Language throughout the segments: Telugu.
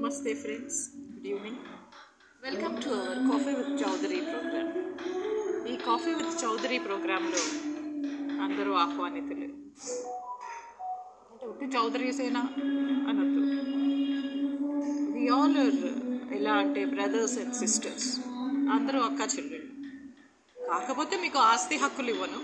నమస్తే friends good evening welcome to our coffee with Chowdary program ఈ కాఫీ విత్ చౌదరి ప్రోగ్రాంలో అందరూ ఆహ్వానితులు అంటే ఉట్టి చౌదరీసేనా అనొద్దు వి ఆల్ ఆర్ ఎలా అంటే బ్రదర్స్ అండ్ సిస్టర్స్ అందరూ అక్క చెల్లెళ్ళు కాకపోతే మీకు ఆస్తి హక్కులు ఇవ్వను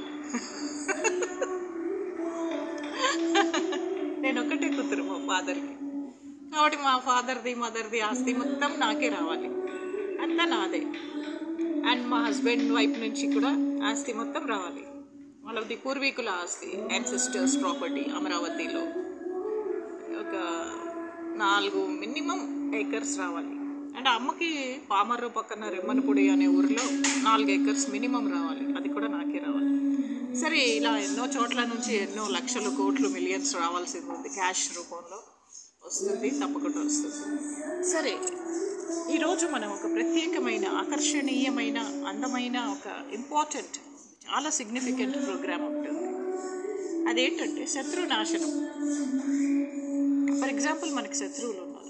నేను ఒకటే కూతురు మా ఫాదర్కి కాబట్టి మా ఫాదర్ది మదర్ది ఆస్తి మొత్తం నాకే రావాలి అంతా నాదే అండ్ మా హస్బెండ్ వైపు నుంచి కూడా ఆస్తి మొత్తం రావాలి వాళ్ళది పూర్వీకుల ఆస్తి అండ్ సిస్టర్స్ ప్రాపర్టీ అమరావతిలో ఒక నాలుగు మినిమం ఏకర్స్ రావాలి అండ్ అమ్మకి పామర్రు పక్కన రెమ్మనపూడి అనే ఊరిలో నాలుగు ఏకర్స్ మినిమం రావాలి అది కూడా నాకే రావాలి సరే ఇలా ఎన్నో చోట్ల నుంచి ఎన్నో లక్షలు కోట్లు మిలియన్స్ రావాల్సింది ఉంది క్యాష్ రూపంలో వస్తుంది తప్పకుండా వస్తుంది సరే ఈరోజు మనం ఒక ప్రత్యేకమైన ఆకర్షణీయమైన అందమైన ఒక ఇంపార్టెంట్ చాలా సిగ్నిఫికెంట్ ప్రోగ్రామ్ ఉంటుంది అదేంటంటే శత్రునాశనం ఫర్ ఎగ్జాంపుల్ మనకి శత్రువులు ఉన్నారు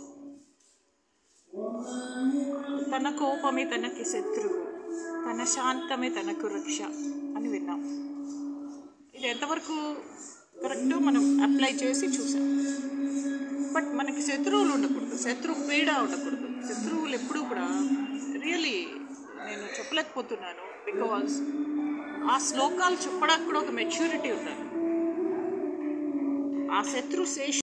తన కోపమే తనకి శత్రువు తన శాంతమే తనకు రక్ష అని విన్నాం ఇది ఎంతవరకు కరెక్టో మనం అప్లై చేసి చూసాం బట్ మనకి శత్రువులు ఉండకూడదు శత్రు పీడ ఉండకూడదు శత్రువులు ఎప్పుడూ కూడా రియలీ నేను చెప్పలేకపోతున్నాను బికాజ్ ఆ శ్లోకాలు చెప్పడానికి కూడా ఒక మెచ్యూరిటీ ఉండాలి ఆ శత్రు శేష